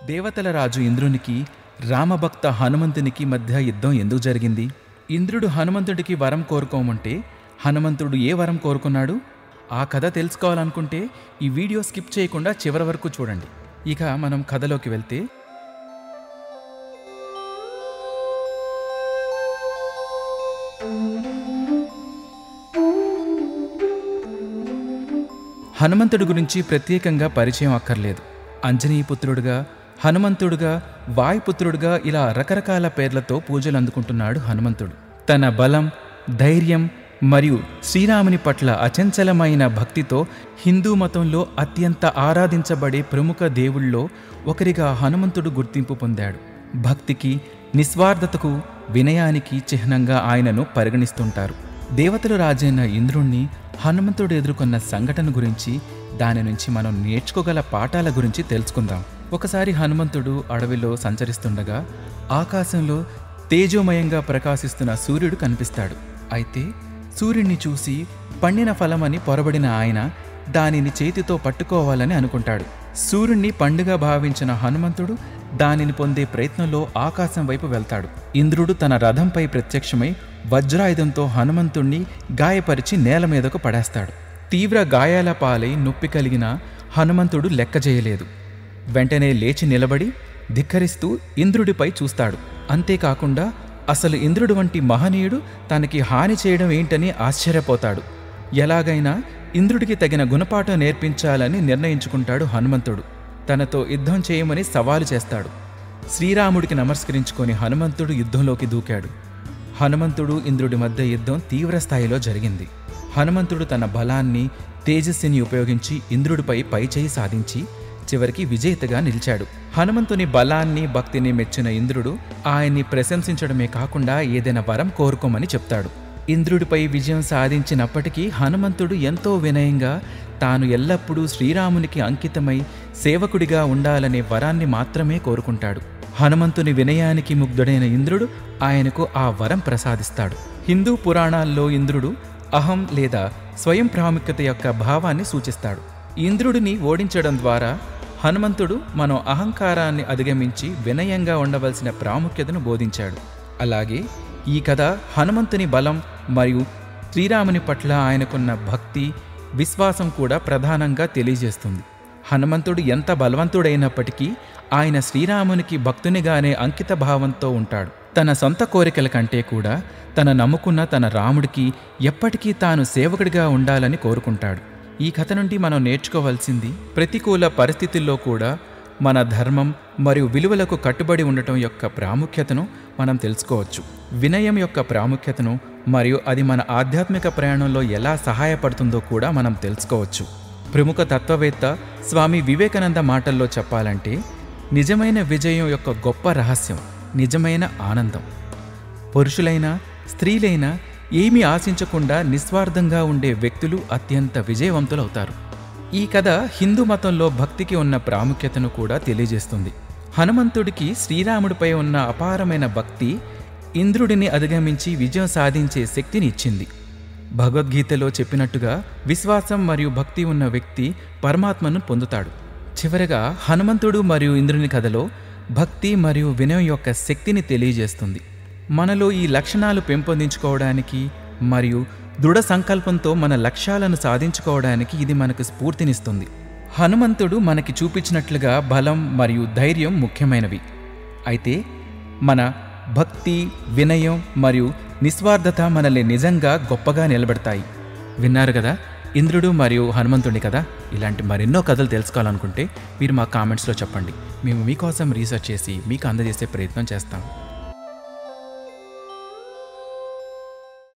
దేవతల రాజు ఇంద్రునికి రామభక్త హనుమంతునికి మధ్య యుద్ధం ఎందుకు జరిగింది ఇంద్రుడు హనుమంతుడికి వరం కోరుకోమంటే హనుమంతుడు ఏ వరం కోరుకున్నాడు ఆ కథ తెలుసుకోవాలనుకుంటే ఈ వీడియో స్కిప్ చేయకుండా చివరి వరకు చూడండి ఇక మనం కథలోకి వెళ్తే హనుమంతుడి గురించి ప్రత్యేకంగా పరిచయం అక్కర్లేదు అంజనీపుత్రుడుగా హనుమంతుడుగా వాయుపుత్రుడుగా ఇలా రకరకాల పేర్లతో పూజలు అందుకుంటున్నాడు హనుమంతుడు తన బలం ధైర్యం మరియు శ్రీరాముని పట్ల అచంచలమైన భక్తితో హిందూ మతంలో అత్యంత ఆరాధించబడే ప్రముఖ దేవుళ్ళలో ఒకరిగా హనుమంతుడు గుర్తింపు పొందాడు భక్తికి నిస్వార్థతకు వినయానికి చిహ్నంగా ఆయనను పరిగణిస్తుంటారు దేవతల రాజైన ఇంద్రుణ్ణి హనుమంతుడు ఎదుర్కొన్న సంఘటన గురించి దాని నుంచి మనం నేర్చుకోగల పాఠాల గురించి తెలుసుకుందాం ఒకసారి హనుమంతుడు అడవిలో సంచరిస్తుండగా ఆకాశంలో తేజోమయంగా ప్రకాశిస్తున్న సూర్యుడు కనిపిస్తాడు అయితే సూర్యుడిని చూసి పండిన ఫలమని పొరబడిన ఆయన దానిని చేతితో పట్టుకోవాలని అనుకుంటాడు సూర్యుణ్ణి పండుగ భావించిన హనుమంతుడు దానిని పొందే ప్రయత్నంలో ఆకాశం వైపు వెళ్తాడు ఇంద్రుడు తన రథంపై ప్రత్యక్షమై వజ్రాయుధంతో హనుమంతుణ్ణి గాయపరిచి నేల మీదకు పడేస్తాడు తీవ్ర గాయాల పాలై నొప్పి కలిగిన హనుమంతుడు లెక్క చేయలేదు వెంటనే లేచి నిలబడి ధిక్కరిస్తూ ఇంద్రుడిపై చూస్తాడు అంతేకాకుండా అసలు ఇంద్రుడు వంటి మహనీయుడు తనకి హాని చేయడం ఏంటని ఆశ్చర్యపోతాడు ఎలాగైనా ఇంద్రుడికి తగిన గుణపాఠం నేర్పించాలని నిర్ణయించుకుంటాడు హనుమంతుడు తనతో యుద్ధం చేయమని సవాలు చేస్తాడు శ్రీరాముడికి నమస్కరించుకొని హనుమంతుడు యుద్ధంలోకి దూకాడు హనుమంతుడు ఇంద్రుడి మధ్య యుద్ధం తీవ్ర స్థాయిలో జరిగింది హనుమంతుడు తన బలాన్ని తేజస్సుని ఉపయోగించి ఇంద్రుడిపై పైచేయి సాధించి చివరికి విజేతగా నిలిచాడు హనుమంతుని బలాన్ని భక్తిని మెచ్చిన ఇంద్రుడు ఆయన్ని ప్రశంసించడమే కాకుండా ఏదైనా వరం కోరుకోమని చెప్తాడు ఇంద్రుడిపై విజయం సాధించినప్పటికీ హనుమంతుడు ఎంతో వినయంగా తాను ఎల్లప్పుడూ శ్రీరామునికి అంకితమై సేవకుడిగా ఉండాలనే వరాన్ని మాత్రమే కోరుకుంటాడు హనుమంతుని వినయానికి ముగ్ధుడైన ఇంద్రుడు ఆయనకు ఆ వరం ప్రసాదిస్తాడు హిందూ పురాణాల్లో ఇంద్రుడు అహం లేదా స్వయం ప్రాముఖ్యత యొక్క భావాన్ని సూచిస్తాడు ఇంద్రుడిని ఓడించడం ద్వారా హనుమంతుడు మనం అహంకారాన్ని అధిగమించి వినయంగా ఉండవలసిన ప్రాముఖ్యతను బోధించాడు అలాగే ఈ కథ హనుమంతుని బలం మరియు శ్రీరాముని పట్ల ఆయనకున్న భక్తి విశ్వాసం కూడా ప్రధానంగా తెలియజేస్తుంది హనుమంతుడు ఎంత బలవంతుడైనప్పటికీ ఆయన శ్రీరామునికి భక్తునిగానే అంకిత భావంతో ఉంటాడు తన సొంత కోరికల కంటే కూడా తన నమ్ముకున్న తన రాముడికి ఎప్పటికీ తాను సేవకుడిగా ఉండాలని కోరుకుంటాడు ఈ కథ నుండి మనం నేర్చుకోవాల్సింది ప్రతికూల పరిస్థితుల్లో కూడా మన ధర్మం మరియు విలువలకు కట్టుబడి ఉండటం యొక్క ప్రాముఖ్యతను మనం తెలుసుకోవచ్చు వినయం యొక్క ప్రాముఖ్యతను మరియు అది మన ఆధ్యాత్మిక ప్రయాణంలో ఎలా సహాయపడుతుందో కూడా మనం తెలుసుకోవచ్చు ప్రముఖ తత్వవేత్త స్వామి వివేకానంద మాటల్లో చెప్పాలంటే నిజమైన విజయం యొక్క గొప్ప రహస్యం నిజమైన ఆనందం పురుషులైనా స్త్రీలైనా ఏమీ ఆశించకుండా నిస్వార్థంగా ఉండే వ్యక్తులు అత్యంత విజయవంతులవుతారు ఈ కథ హిందూ మతంలో భక్తికి ఉన్న ప్రాముఖ్యతను కూడా తెలియజేస్తుంది హనుమంతుడికి శ్రీరాముడిపై ఉన్న అపారమైన భక్తి ఇంద్రుడిని అధిగమించి విజయం సాధించే శక్తిని ఇచ్చింది భగవద్గీతలో చెప్పినట్టుగా విశ్వాసం మరియు భక్తి ఉన్న వ్యక్తి పరమాత్మను పొందుతాడు చివరగా హనుమంతుడు మరియు ఇంద్రుని కథలో భక్తి మరియు వినయం యొక్క శక్తిని తెలియజేస్తుంది మనలో ఈ లక్షణాలు పెంపొందించుకోవడానికి మరియు దృఢ సంకల్పంతో మన లక్ష్యాలను సాధించుకోవడానికి ఇది మనకు స్ఫూర్తినిస్తుంది హనుమంతుడు మనకి చూపించినట్లుగా బలం మరియు ధైర్యం ముఖ్యమైనవి అయితే మన భక్తి వినయం మరియు నిస్వార్థత మనల్ని నిజంగా గొప్పగా నిలబెడతాయి విన్నారు కదా ఇంద్రుడు మరియు హనుమంతుడి కదా ఇలాంటి మరెన్నో కథలు తెలుసుకోవాలనుకుంటే మీరు మా కామెంట్స్లో చెప్పండి మేము మీకోసం రీసెర్చ్ చేసి మీకు అందజేసే ప్రయత్నం చేస్తాం